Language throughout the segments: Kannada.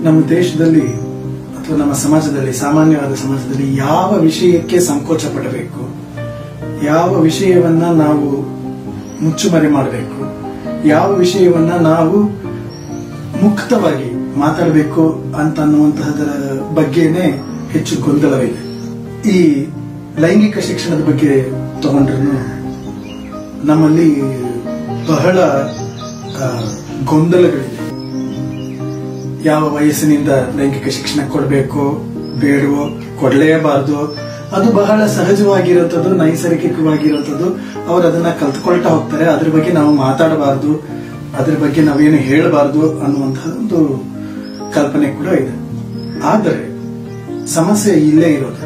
ನಮ್ಮ ದೇಶದಲ್ಲಿ ಅಥವಾ ನಮ್ಮ ಸಮಾಜದಲ್ಲಿ ಸಾಮಾನ್ಯವಾದ ಸಮಾಜದಲ್ಲಿ ಯಾವ ವಿಷಯಕ್ಕೆ ಸಂಕೋಚ ಪಡಬೇಕು ಯಾವ ವಿಷಯವನ್ನ ನಾವು ಮುಚ್ಚುಮರೆ ಮಾಡಬೇಕು ಯಾವ ವಿಷಯವನ್ನ ನಾವು ಮುಕ್ತವಾಗಿ ಮಾತಾಡಬೇಕು ಅಂತ ಅನ್ನುವಂತಹದರ ಬಗ್ಗೆನೇ ಹೆಚ್ಚು ಗೊಂದಲವಿದೆ ಈ ಲೈಂಗಿಕ ಶಿಕ್ಷಣದ ಬಗ್ಗೆ ತಗೊಂಡ್ರು ನಮ್ಮಲ್ಲಿ ಬಹಳ ಆ, ಗೊಂದಲಗಳಿದೆ ಯಾವ ವಯಸ್ಸಿನಿಂದ ಲೈಂಗಿಕ ಶಿಕ್ಷಣ ಕೊಡಬೇಕು ಬೇಡವೋ ಕೊಡಲೇಬಾರದು ಅದು ಬಹಳ ಸಹಜವಾಗಿರುವಂಥದ್ದು ನೈಸರ್ಗಿಕವಾಗಿರುವಂಥದ್ದು ಅವರು ಅದನ್ನ ಕಲ್ತ್ಕೊಳ್ತಾ ಹೋಗ್ತಾರೆ ಅದ್ರ ಬಗ್ಗೆ ನಾವು ಮಾತಾಡಬಾರದು ಅದ್ರ ಬಗ್ಗೆ ನಾವೇನು ಹೇಳಬಾರದು ಅನ್ನುವಂತಹ ಒಂದು ಕಲ್ಪನೆ ಕೂಡ ಇದೆ ಆದರೆ ಸಮಸ್ಯೆ ಇಲ್ಲೇ ಇರೋದು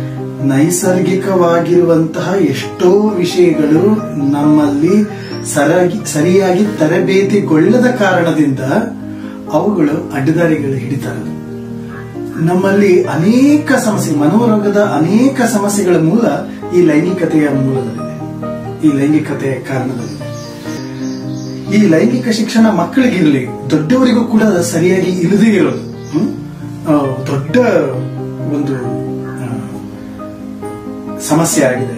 ನೈಸರ್ಗಿಕವಾಗಿರುವಂತಹ ಎಷ್ಟೋ ವಿಷಯಗಳು ನಮ್ಮಲ್ಲಿ ಸರಾಗಿ ಸರಿಯಾಗಿ ತರಬೇತಿಗೊಳ್ಳದ ಕಾರಣದಿಂದ ಅವುಗಳು ಅಡ್ಡದಾರಿಗಳು ಹಿಡಿತಾರೆ ನಮ್ಮಲ್ಲಿ ಅನೇಕ ಸಮಸ್ಯೆ ಮನೋರೋಗದ ಅನೇಕ ಸಮಸ್ಯೆಗಳ ಮೂಲ ಈ ಲೈಂಗಿಕತೆಯ ಮೂಲದಲ್ಲಿದೆ ಈ ಲೈಂಗಿಕತೆಯ ಕಾರಣದಲ್ಲಿದೆ ಈ ಲೈಂಗಿಕ ಶಿಕ್ಷಣ ಮಕ್ಕಳಿಗಿರಲಿ ದೊಡ್ಡವರಿಗೂ ಕೂಡ ಸರಿಯಾಗಿ ಇಲ್ಲದೇ ಇರೋದು ಹ್ಮ್? ಆ, ದೊಡ್ಡ ಒಂದು ಆ, ಸಮಸ್ಯೆ ಆಗಿದೆ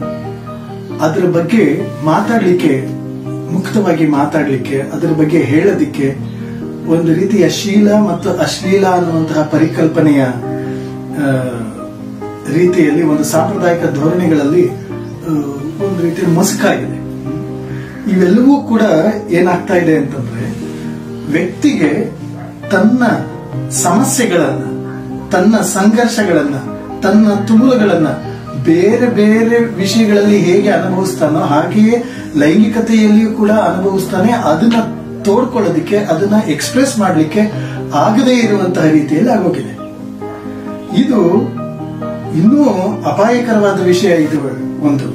ಅದರ ಬಗ್ಗೆ ಮಾತಾಡ್ಲಿಕ್ಕೆ ಮುಕ್ತವಾಗಿ ಮಾತಾಡ್ಲಿಕ್ಕೆ ಅದರ ಬಗ್ಗೆ ಹೇಳೋದಿಕ್ಕೆ ಒಂದು ರೀತಿಯ ಶೀಲ ಮತ್ತು ಅಶ್ಲೀಲ ಅನ್ನುವಂತಹ ಪರಿಕಲ್ಪನೆಯ ಆ, ರೀತಿಯಲ್ಲಿ ಒಂದು ಸಾಂಪ್ರದಾಯಿಕ ಧೋರಣೆಗಳಲ್ಲಿ ಆ, ಒಂದು ರೀತಿಯ ಮುಸುಕಾಗಿದೆ ಇವೆಲ್ಲವೂ ಕೂಡ ಏನಾಗ್ತಾ ಇದೆ ಅಂತಂದ್ರೆ ವ್ಯಕ್ತಿಗೆ ತನ್ನ ಸಮಸ್ಯೆಗಳನ್ನ ತನ್ನ ಸಂಘರ್ಷಗಳನ್ನ ತನ್ನ ತುಮುಲಗಳನ್ನ ಬೇರೆ ಬೇರೆ ವಿಷಯಗಳಲ್ಲಿ ಹೇಗೆ ಅನುಭವಿಸ್ತಾನೋ ಹಾಗೆಯೇ ಲೈಂಗಿಕತೆಯಲ್ಲಿಯೂ ಕೂಡ ಅನುಭವಿಸ್ತಾನೆ ಅದನ್ನ ತೋಡ್ಕೊಳ್ಳೋದಿಕ್ಕೆ ಅದನ್ನ ಎಕ್ಸ್ಪ್ರೆಸ್ ಮಾಡಲಿಕ್ಕೆ ಆಗದೇ ಇರುವಂತಹ ರೀತಿಯಲ್ಲಿ ಆಗೋಗಿದೆ ಇದು ಇನ್ನೂ ಅಪಾಯಕರವಾದ ವಿಷಯ ಇದು ಒಂದು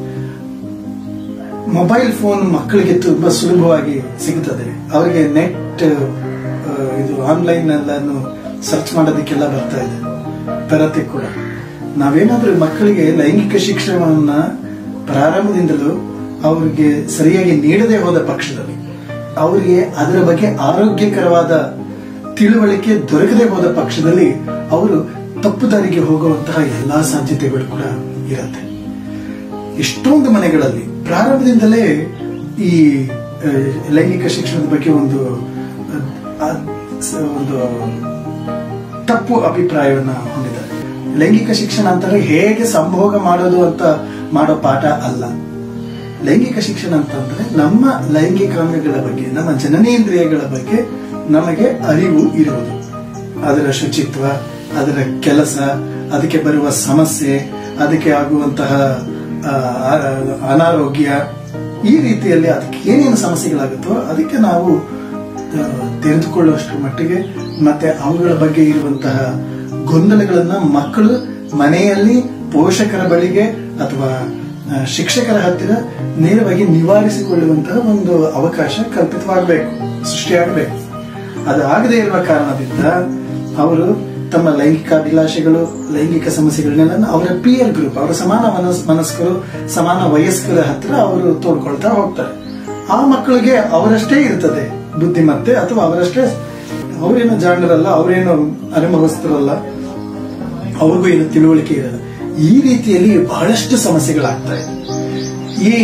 ಮೊಬೈಲ್ ಫೋನ್ ಮಕ್ಕಳಿಗೆ ತುಂಬಾ ಸುಲಭವಾಗಿ ಸಿಗುತ್ತದೆ ಅವರಿಗೆ ನೆಟ್ ಇದು ಆನ್ಲೈನ್ ಎಲ್ಲಾನು ಸರ್ಚ್ ಮಾಡೋದಕ್ಕೆಲ್ಲ ಬರ್ತಾ ಇದೆ ಪರತೆ ಕೂಡ ನಾವೇನಾದ್ರೂ ಮಕ್ಕಳಿಗೆ ಲೈಂಗಿಕ ಶಿಕ್ಷಣವನ್ನ ಪ್ರಾರಂಭದಿಂದಲೂ ಅವರಿಗೆ ಸರಿಯಾಗಿ ನೀಡದೆ ಹೋದ ಪಕ್ಷದಲ್ಲಿ ಅವರಿಗೆ ಅದರ ಬಗ್ಗೆ ಆರೋಗ್ಯಕರವಾದ ತಿಳುವಳಿಕೆ ದೊರಕದೆ ಹೋದ ಪಕ್ಷದಲ್ಲಿ ಅವರು ತಪ್ಪು ದಾರಿಗೆ ಹೋಗುವಂತಹ ಎಲ್ಲಾ ಸಾಧ್ಯತೆಗಳು ಕೂಡ ಇರುತ್ತೆ ಎಷ್ಟೊಂದು ಮನೆಗಳಲ್ಲಿ ಪ್ರಾರಂಭದಿಂದಲೇ ಈ ಆ, ಲೈಂಗಿಕ ಶಿಕ್ಷಣದ ಬಗ್ಗೆ ಒಂದು ಆ, ಸ- ಒಂದು ತಪ್ಪು ಅಭಿಪ್ರಾಯವನ್ನ ಹೊಂದಿದ್ದಾರೆ ಲೈಂಗಿಕ ಶಿಕ್ಷಣ ಅಂತಂದ್ರೆ ಹೇಗೆ ಸಂಭೋಗ ಮಾಡೋದು ಅಂತ ಮಾಡೋ ಪಾಠ ಅಲ್ಲ ಲೈಂಗಿಕ ಶಿಕ್ಷಣ ಅಂತಂದ್ರೆ ನಮ್ಮ ಲೈಂಗಿಕಾಂಗಗಳ ಬಗ್ಗೆ ನಮ್ಮ ಜನನೇಂದ್ರಿಯಗಳ ಬಗ್ಗೆ ನಮಗೆ ಅರಿವು ಇರುವುದು ಅದರ ಶುಚಿತ್ವ ಅದರ ಕೆಲಸ ಅದಕ್ಕೆ ಬರುವ ಸಮಸ್ಯೆ ಅದಕ್ಕೆ ಆಗುವಂತಹ ಆ, ಆ- ಅನಾರೋಗ್ಯ ಈ ರೀತಿಯಲ್ಲಿ ಅದಕ್ಕೆ ಏನೇನು ಸಮಸ್ಯೆಗಳಾಗುತ್ತೋ ಅದಕ್ಕೆ ನಾವು ಆ, ತಿಳಿದುಕೊಳ್ಳುವಷ್ಟರ ಮಟ್ಟಿಗೆ ಮತ್ತೆ ಅವುಗಳ ಬಗ್ಗೆ ಇರುವಂತಹ ಗೊಂದಲಗಳನ್ನ ಮಕ್ಕಳು ಮನೆಯಲ್ಲಿ ಪೋಷಕರ ಬಳಿಗೆ ಅಥವಾ ಆ, ಶಿಕ್ಷಕರ ಹತ್ತಿರ ನೇರವಾಗಿ ನಿವಾರಿಸಿಕೊಳ್ಳುವಂತಹ ಒಂದು ಅವಕಾಶ ಕಲ್ಪಿತವಾಗಬೇಕು ಸೃಷ್ಟಿಯಾಗಬೇಕು ಅದು ಆಗದೇ ಇರುವ ಕಾರಣದಿಂದ ಅವರು ತಮ್ಮ ಲೈಂಗಿಕ ಅಭಿಲಾಷೆಗಳು ಲೈಂಗಿಕ ಸಮಸ್ಯೆಗಳನ್ನೆಲ್ಲ ಅವರ ಪಿಯರ್ ಗ್ರೂಪ್ ಅವರ ಸಮಾನ ಮನಸ್ ಮನಸ್ಕರು ಸಮಾನ ವಯಸ್ಕರ ಹತ್ರ ಅವರು ತೋಡ್ಕೊಳ್ತಾ ಹೋಗ್ತಾರೆ ಆ ಮಕ್ಕಳಿಗೆ ಅವರಷ್ಟೇ ಇರ್ತದೆ ಬುದ್ಧಿಮತ್ತೆ ಅಥವಾ ಅವರಷ್ಟೇ ಅವರೇನು ಜಾಣರಲ್ಲ ಅವರೇನು ಅನುಭವಿಸ್ತರಲ್ಲ ಅವ್ರಿಗೂ ಏನು ತಿಳುವಳಿಕೆ ಇರಲ್ಲ ಈ ರೀತಿಯಲ್ಲಿ ಬಹಳಷ್ಟು ಸಮಸ್ಯೆಗಳಾಗ್ತಾ ಇದೆ ಈ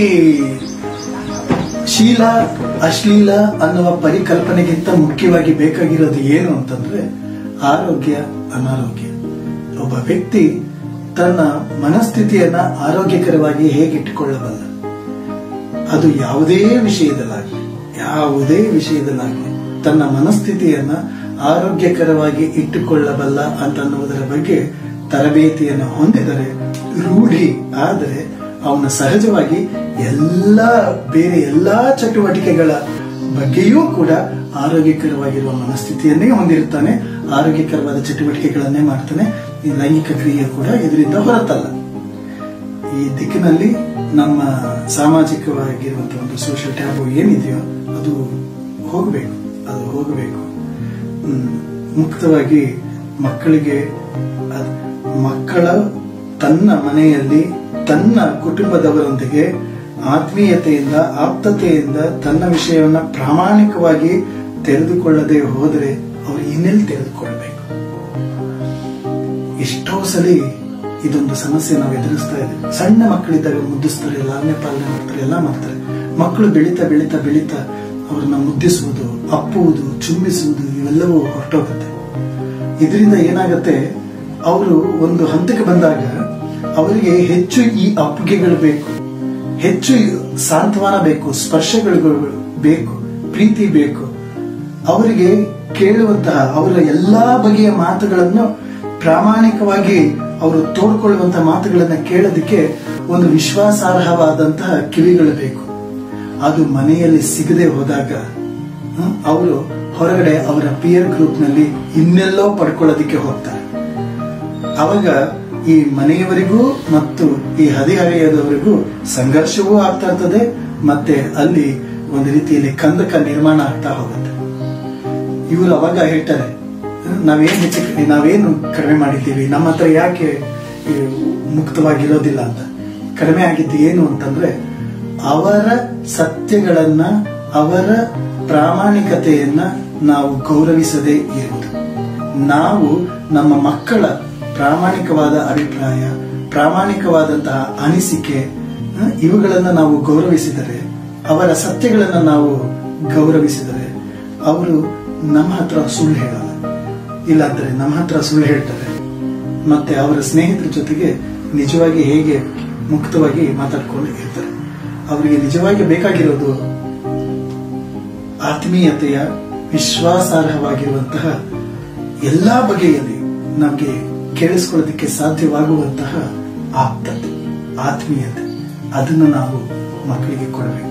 ಶೀಲ ಅಶ್ಲೀಲ ಅನ್ನುವ ಪರಿಕಲ್ಪನೆಗಿಂತ ಮುಖ್ಯವಾಗಿ ಬೇಕಾಗಿರೋದು ಏನು ಅಂತಂದ್ರೆ ಆರೋಗ್ಯ ಅನಾರೋಗ್ಯ ಒಬ್ಬ ವ್ಯಕ್ತಿ ತನ್ನ ಮನಸ್ಥಿತಿಯನ್ನ ಆರೋಗ್ಯಕರವಾಗಿ ಹೇಗಿಟ್ಟುಕೊಳ್ಳಬಲ್ಲ ಅದು ಯಾವುದೇ ವಿಷಯದಲ್ಲಾಗಲಿ ಯಾವುದೇ ವಿಷಯದಲ್ಲಾಗಲಿ ತನ್ನ ಮನಸ್ಥಿತಿಯನ್ನ ಆರೋಗ್ಯಕರವಾಗಿ ಇಟ್ಟುಕೊಳ್ಳಬಲ್ಲ ಅಂತನ್ನುವುದರ ಬಗ್ಗೆ ತರಬೇತಿಯನ್ನು ಹೊಂದಿದರೆ ರೂಢಿ ಆದರೆ ಅವನ ಸಹಜವಾಗಿ ಎಲ್ಲ ಬೇರೆ ಎಲ್ಲಾ ಚಟುವಟಿಕೆಗಳ ಬಗ್ಗೆಯೂ ಕೂಡ ಆರೋಗ್ಯಕರವಾಗಿರುವ ಮನಸ್ಥಿತಿಯನ್ನೇ ಹೊಂದಿರುತ್ತಾನೆ ಆರೋಗ್ಯಕರವಾದ ಚಟುವಟಿಕೆಗಳನ್ನೇ ಮಾಡ್ತಾನೆ ಈ ಲೈಂಗಿಕ ಕ್ರಿಯೆ ಕೂಡ ಇದರಿಂದ ಹೊರತಲ್ಲ ಈ ದಿಕ್ಕಿನಲ್ಲಿ ನಮ್ಮ ಸಾಮಾಜಿಕವಾಗಿರುವಂತಹ ಒಂದು ಸೋಷಿಯಲ್ ಟ್ಯಾಬು ಏನಿದೆಯೋ ಅದು ಹೋಗಬೇಕು ಅದು ಹೋಗಬೇಕು ಹ್ಮ್, ಮುಕ್ತವಾಗಿ ಮಕ್ಕಳಿಗೆ ಅದ್- ಮಕ್ಕಳ ತನ್ನ ಮನೆಯಲ್ಲಿ ತನ್ನ ಕುಟುಂಬದವರೊಂದಿಗೆ ಆತ್ಮೀಯತೆಯಿಂದ ಆಪ್ತತೆಯಿಂದ ತನ್ನ ವಿಷಯವನ್ನ ಪ್ರಾಮಾಣಿಕವಾಗಿ ತೆರೆದುಕೊಳ್ಳದೆ ಹೋದರೆ ಅವರು ಇನ್ನೆಲ್ಲಿ ತೆಗೆದುಕೊಳ್ಬೇಕು ಎಷ್ಟೋ ಸಲಿ ಇದೊಂದು ಸಮಸ್ಯೆ ನಾವು ಎದುರಿಸ್ತಾ ಇದ್ದೀವಿ ಸಣ್ಣ ಮಕ್ಕಳಿದ್ದಾಗ ಮುದ್ದಿಸ್ತಾರೆ ಲಾಲನೆ ಪಾಲನೆ ಮಾಡ್ತಾರೆ ಎಲ್ಲ ಮಾಡ್ತಾರೆ ಮಕ್ಕಳು ಬೆಳೀತಾ ಬೆಳೀತಾ ಬೆಳೀತಾ ಅವ್ರನ್ನ ಮುದ್ದಿಸುವುದು ಅಪ್ಪುವುದು ಚುಂಬಿಸುವುದು ಇವೆಲ್ಲವೂ ಹೊರಟೋಗುತ್ತೆ ಇದರಿಂದ ಏನಾಗುತ್ತೆ ಅವರು ಒಂದು ಹಂತಕ್ಕೆ ಬಂದಾಗ ಅವರಿಗೆ ಹೆಚ್ಚು ಈ ಅಪ್ಪುಗೆಗಳು ಬೇಕು ಹೆಚ್ಚು ಸಾಂತ್ವನ ಬೇಕು ಸ್ಪರ್ಶಗಳು ಬೇಕು ಪ್ರೀತಿ ಬೇಕು ಅವರಿಗೆ ಕೇಳುವಂತಹ ಅವರ ಎಲ್ಲಾ ಬಗೆಯ ಮಾತುಗಳನ್ನು ಪ್ರಾಮಾಣಿಕವಾಗಿ ಅವರು ತೋಡ್ಕೊಳ್ಳುವಂತಹ ಮಾತುಗಳನ್ನ ಕೇಳೋದಕ್ಕೆ ಒಂದು ವಿಶ್ವಾಸಾರ್ಹವಾದಂತಹ ಕಿವಿಗಳು ಬೇಕು ಅದು ಮನೆಯಲ್ಲಿ ಸಿಗದೆ ಹೋದಾಗ ಹ್ಮ್, ಅವರು ಹೊರಗಡೆ ಅವರ ಪಿಯರ್ ಗ್ರೂಪ್ ನಲ್ಲಿ ಇನ್ನೆಲ್ಲೋ ಪಡ್ಕೊಳ್ಳೋದಕ್ಕೆ ಹೋಗ್ತಾರೆ ಅವಾಗ ಈ ಮನೆಯವರಿಗೂ ಮತ್ತು ಈ ಹದಿಹರೆಯದವರಿಗೂ ಸಂಘರ್ಷವೂ ಆಗ್ತಾ ಇರ್ತದೆ ಮತ್ತೆ ಅಲ್ಲಿ ಒಂದು ರೀತಿಯಲ್ಲಿ ಕಂದಕ ನಿರ್ಮಾಣ ಆಗ್ತಾ ಹೋಗುತ್ತೆ ಇವರು ಅವಾಗ ಹೇಳ್ತಾರೆ ನಾವೇನ್ ಹೆಚ್ಚು ನಾವೇನು ಕಡಿಮೆ ಮಾಡಿದ್ದೀವಿ ನಮ್ಮ ಹತ್ರ ಯಾಕೆ ಈ, ಮುಕ್ತವಾಗಿರೋದಿಲ್ಲ ಅಂತ ಕಡಿಮೆ ಆಗಿದ್ದು ಏನು ಅಂತಂದ್ರೆ ಅವರ ಸತ್ಯಗಳನ್ನ ಅವರ ಪ್ರಾಮಾಣಿಕತೆಯನ್ನ ನಾವು ಗೌರವಿಸದೇ ಇರುವುದು ನಾವು ನಮ್ಮ ಮಕ್ಕಳ ಪ್ರಾಮಾಣಿಕವಾದ ಅಭಿಪ್ರಾಯ ಪ್ರಾಮಾಣಿಕವಾದಂತಹ ಅನಿಸಿಕೆ ಆ, ಇವುಗಳನ್ನ ನಾವು ಗೌರವಿಸಿದರೆ ಅವರ ಸತ್ಯಗಳನ್ನ ನಾವು ಗೌರವಿಸಿದರೆ ಅವರು ನಮ್ಮ ಹತ್ರ ಸುಳ್ಳು ಹೇಳಲ್ಲ ಇಲ್ಲಾಂದ್ರೆ ನಮ್ಮ ಹತ್ರ ಸುಳ್ಳು ಹೇಳ್ತಾರೆ ಮತ್ತೆ ಅವರ ಸ್ನೇಹಿತರ ಜೊತೆಗೆ ನಿಜವಾಗಿ ಹೇಗೆ ಮುಕ್ತವಾಗಿ ಮಾತಾಡ್ಕೊಂಡು ಇರ್ತಾರೆ ಅವರಿಗೆ ನಿಜವಾಗಿ ಬೇಕಾಗಿರೋದು ಆತ್ಮೀಯತೆಯ ವಿಶ್ವಾಸಾರ್ಹವಾಗಿರುವಂತಹ ಎಲ್ಲಾ ಬಗೆಯಲ್ಲಿ ನಮಗೆ ಕೇಳಿಸ್ಕೊಳ್ಳೋದಕ್ಕೆ ಸಾಧ್ಯವಾಗುವಂತಹ ಆಪ್ತತೆ ಆತ್ಮೀಯತೆ ಅದನ್ನು ನಾವು ಮಕ್ಕಳಿಗೆ ಕೊಡಬೇಕು